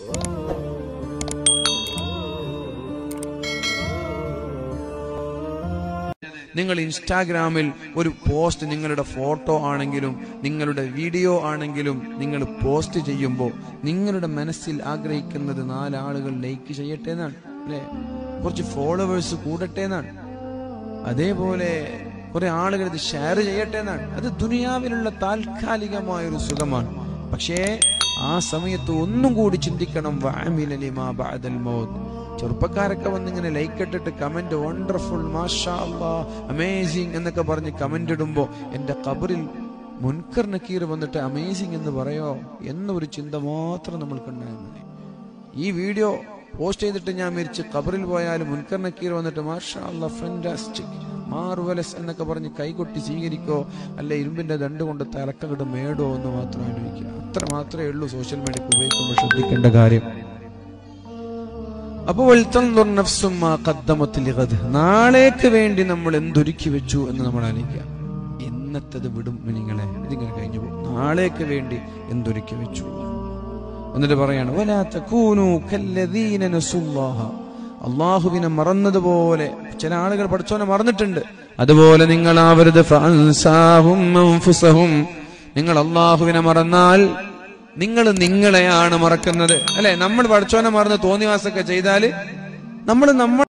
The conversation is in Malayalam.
നിങ്ങൾ ഇൻസ്റ്റാഗ്രാമിൽ ഒരു പോസ്റ്റ് നിങ്ങളുടെ ഫോട്ടോ ആണെങ്കിലും നിങ്ങളുടെ വീഡിയോ ആണെങ്കിലും നിങ്ങൾ പോസ്റ്റ് ചെയ്യുമ്പോൾ നിങ്ങളുടെ മനസ്സിൽ ആഗ്രഹിക്കുന്നത് നാലാളുകൾ ലൈക്ക് ചെയ്യട്ടെ എന്നാണ് അല്ലെ കുറച്ച് ഫോളോവേഴ്സ് കൂടട്ടെ എന്നാണ് അതേപോലെ കുറെ ആളുകൾ ഇത് ഷെയർ ചെയ്യട്ടെ എന്നാണ് അത് ദുനിയാവിലുള്ള താൽക്കാലികമായ ഒരു സുഖമാണ് പക്ഷേ ആ സമയത്ത് ഒന്നും കൂടി ചിന്തിക്കണം വഅമില ലിമാ ബഅദൽ മൗത്ത് ചെറുപ്പക്കാരൊക്കെ വന്നിങ്ങനെ ലൈക്ക് ഇട്ടിട്ട് കമന്റ് വണ്ടർഫുൾ മാഷാ അമേസിങ് എന്നൊക്കെ പറഞ്ഞ് കമന്റ് ഇടുമ്പോ എന്റെ കബറിൽ മുൻകർ നക്കീർ വന്നിട്ട് അമേസിങ് എന്ന് പറയോ എന്നൊരു ചിന്ത മാത്രം നമ്മൾക്കുണ്ടായാൽ മതി ഈ വീഡിയോ പോസ്റ്റ് ചെയ്തിട്ട് ഞാൻ മരിച്ച് കബറിൽ പോയാലും മുൻകർ നക്കീർ വന്നിട്ട് മാഷാ ഫാന്റാസ്റ്റിക് മാർവലസ് എന്നൊക്കെ പറഞ്ഞ് കൈകൊട്ടി സ്വീകരിക്കോ അല്ല ഇരുമ്പിന്റെ ദണ്ട് കൊണ്ട് തലക്കങ്ങട്ട് മേടോ എന്ന് മാത്രം ആലോചിക്കുക അത്ര മാത്രമേ ഉള്ളൂ സോഷ്യൽ മീഡിയക്ക് ഉപയോഗിക്കുമ്പോൾ ശ്രദ്ധിക്കേണ്ട കാര്യം അപ്പോൾ നാളേക്ക് വേണ്ടി നമ്മൾ എന്തൊരുക്കി വെച്ചു എന്ന് നമ്മൾ ആലോചിക്കുക ഇന്നത്തത് വിടും നിങ്ങളെ ഇതിങ്ങനെ കഴിഞ്ഞു പോകും നാളേക്ക് വേണ്ടി എന്തൊരുക്കി വെച്ചു എന്നിട്ട് പറയാണ് "വലാ തകൂനൂ കല്ലദീന നസുല്ലാഹ." അള്ളാഹുവിനെ മറന്നതുപോലെ ചില ആളുകൾ പഠിച്ചോനെ മറന്നിട്ടുണ്ട് അതുപോലെ നിങ്ങൾ ആവരുത് ഫഅൻസാഹും അൻഫുസഹും. നിങ്ങൾ അള്ളാഹുവിനെ മറന്നാൽ നിങ്ങൾ നിങ്ങളെയാണ് മറക്കുന്നത് അല്ലെ നമ്മൾ പഠിച്ചോനെ മറന്ന് തോന്നിവാസൊക്കെ ചെയ്താല് നമ്മൾ നമ്മൾ